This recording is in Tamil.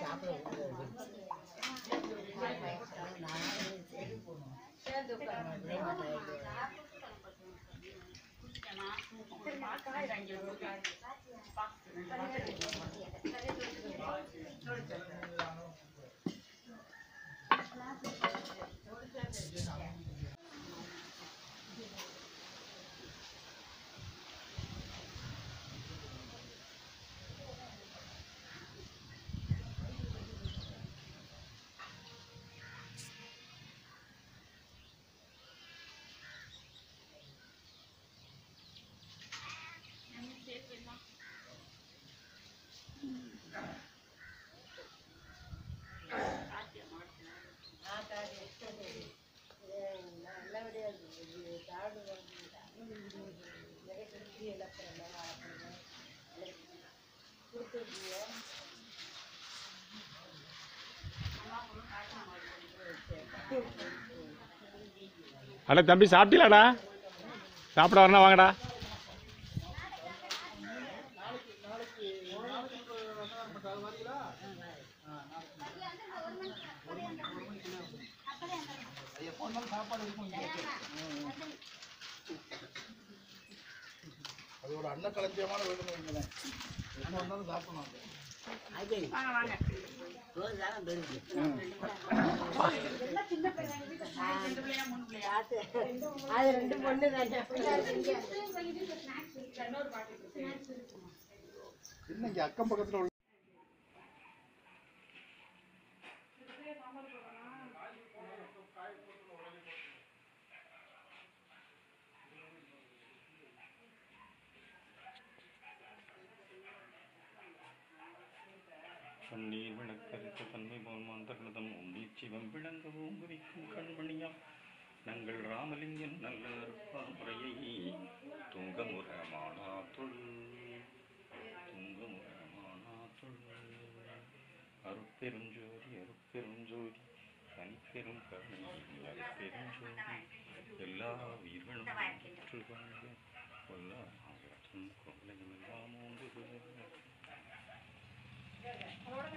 அட தம்பி சாப்பிட்டீங்களாடா சாப்பிட வரணும் வாங்கடா அது ஒரு அன்ன களஞ்சியமான வீடுன்னு வைங்களேன் எப்போ வந்தாலும் சாப்பிடணும் அது ரெண்டு பொண்ணு தானே இன்னைக்கு அக்கம் பக்கத்தில் உள்ள கண்ணீர் விளக்கரித்த தன்மை போல் மாந்தர்ணதம் உண்டி சிவம் விளங்கவும் குறிக்கும் கண்மணியாம் நங்கள் ராமலிங்கன் நல்ல முறையை துங்கமுறமானாத்துள் துங்கமுறமானாத்துள் அருட்பெருஞ்சோதி அருட்பெருஞ்சோதி தனிப்பெரும் கருணை அருட்பெருஞ்சோதி எல்லா உயிர்களும் பெற்று வாழ்க கொல்லா கொள்ளையும் எல்லாம் ஓங்குக